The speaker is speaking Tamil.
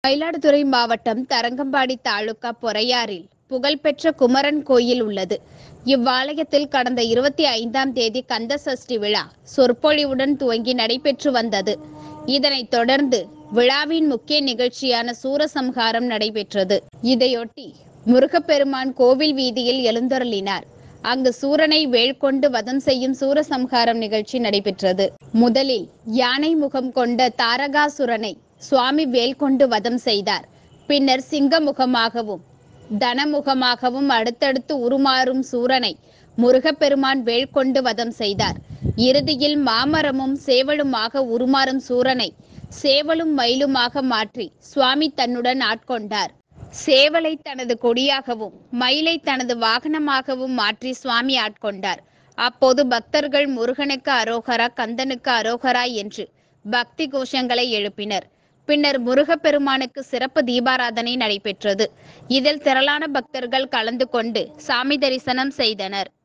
மயிலாடுதுறை மாவட்டம் தரங்கம்பாடி தாலுகா பொறையாறில் புகழ்பெற்ற குமரன் கோயில் உள்ளது இவ்வாலயத்தில் கடந்த இருபத்தி ஐந்தாம் தேதி கந்த சஷ்டி விழா சொற்பொழிவுடன் துவங்கி நடைபெற்று வந்தது இதனைத் தொடர்ந்து விழாவின் முக்கிய நிகழ்ச்சியான சூரசம்ஹாரம் நடைபெற்றது இதையொட்டி முருகப்பெருமான் கோவில் வீதியில் எழுந்தருளினார் அங்கு சூரனை வேல் கொண்டு வதம் செய்யும் சூரசம்ஹாரம் நிகழ்ச்சி நடைபெற்றது முதலில் யானை முகம் கொண்ட தாரகாசுரனை சுவாமி வேல் கொண்டு வதம் செய்தார் பின்னர் சிங்க முகமாகவும் தனமுகமாகவும் அடுத்தடுத்து உருமாறும் சூரனை முருகப்பெருமான் வேல் கொண்டு வதம் செய்தார் இறுதியில் மாமரமும் சேவலுமாக உருமாறும் சூரனை சேவலும் மயிலுமாக மாற்றி சுவாமி தன்னுடன் ஆட்கொண்டார் சேவலை தனது கொடியாகவும் மயிலை தனது வாகனமாகவும் மாற்றி சுவாமி ஆட்கொண்டார் அப்போது பக்தர்கள் முருகனுக்கு அரோகரா கந்தனுக்கு அரோகரா என்று பக்தி கோஷங்களை எழுப்பினர் பின்னர் முருகப்பெருமானுக்கு சிறப்பு தீபாராதனை நடைபெற்றது இதில் திரளான பக்தர்கள் கலந்து கொண்டு சாமி தரிசனம் செய்தனர்